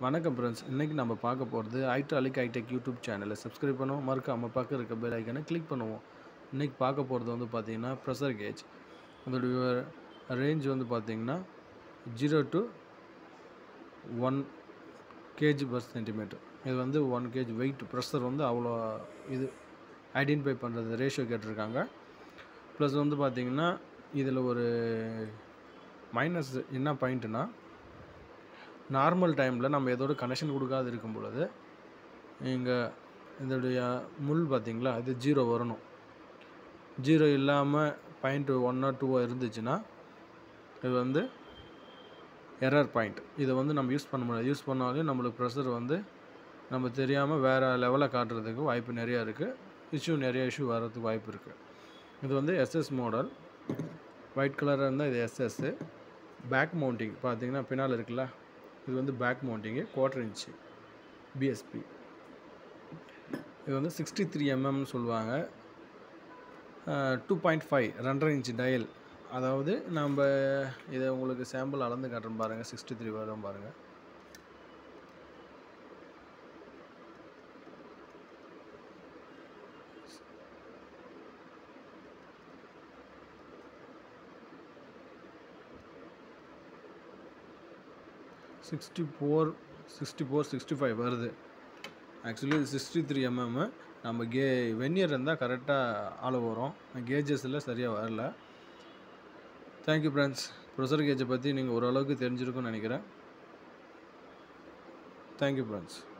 வணக்கம் ஃப்ரெண்ட்ஸ் இன்றைக்கி நம்ம பார்க்க போகிறது ஐட்ராலிக் ஐடெக் யூடியூப் சேனலை சப்ஸ்கிரைப் பண்ணுவோம் மறக்காம பக்கம் இருக்க பெல் ஐக்கனை கிளிக் பண்ணுவோம் இன்றைக்கி பார்க்க போகிறது வந்து பார்த்திங்கன்னா ப்ரெஷர் கேஜ் அதோடைய ரேஞ்ச் வந்து பார்த்திங்கன்னா zero to one KG per centimetre இது வந்து ஒன் கேஜ் வெயிட் ப்ரெஷர் வந்து அவ்வளோ இது ஐடென்டிஃபை பண்ணுறது ரேஷியோ கேட்டிருக்காங்க ப்ளஸ் வந்து பார்த்திங்கன்னா இதில் ஒரு மைனஸ் என்ன பாயிண்ட்டுனா நார்மல் டைமில் நம்ம எதோட கனெக்ஷன் கொடுக்காது இருக்கும் பொழுது இங்கே இதோடைய முள் பார்த்திங்களா இது ஜீரோ வரணும் ஜீரோ இல்லாமல் பாயிண்ட் ஒன்னோ டூவோ இருந்துச்சுன்னா இது வந்து எரர் பாயிண்ட் இதை வந்து நம்ம யூஸ் பண்ண முடியாது யூஸ் பண்ணாலும் நம்மளுக்கு ப்ரெஷர் வந்து நம்ம தெரியாமல் வேறு லெவலில் காட்டுறதுக்கு வாய்ப்பு நிறையா இருக்குது இஷ்யூ நிறைய இஷ்யூ வர்றதுக்கு வாய்ப்பு இருக்குது இது வந்து எஸ்எஸ் மாடல் ஒயிட் கலராக இருந்தால் இது எஸ்எஸ்ஸு பேக் மவுண்டிங் பார்த்தீங்கன்னா பின்னால் இருக்குல்ல இது வந்து பேக் மவுண்டிங்கு குவார்டர் இன்ச்சு பிஎஸ்பி இது வந்து சிக்ஸ்டி த்ரீ எம்எம்னு சொல்லுவாங்க டூ பாயிண்ட் ஃபைவ் ரெண்டரை இன்ச் டயல் அதாவது நம்ம இதை உங்களுக்கு சாம்பிள் அளந்து காட்டுறோம் பாருங்கள் சிக்ஸ்டி த்ரீ வரும் பாருங்கள் sixty four sixty four sixty five வருது ஆக்சுவலி இது சிக்ஸ்டி த்ரீ எம்எம் நம்ம கே வெந்நியர் இருந்தால் கரெக்டாக ஆள வரும் கேஜஸில் சரியாக வரல தேங்க்யூ ஃப்ரெண்ட்ஸ் ப்ரெஷர் கேஜை பற்றி நீங்கள் ஓரளவுக்கு தெரிஞ்சிருக்கும்னு நினைக்கிறேன் தேங்க்யூ ஃப்ரெண்ட்ஸ்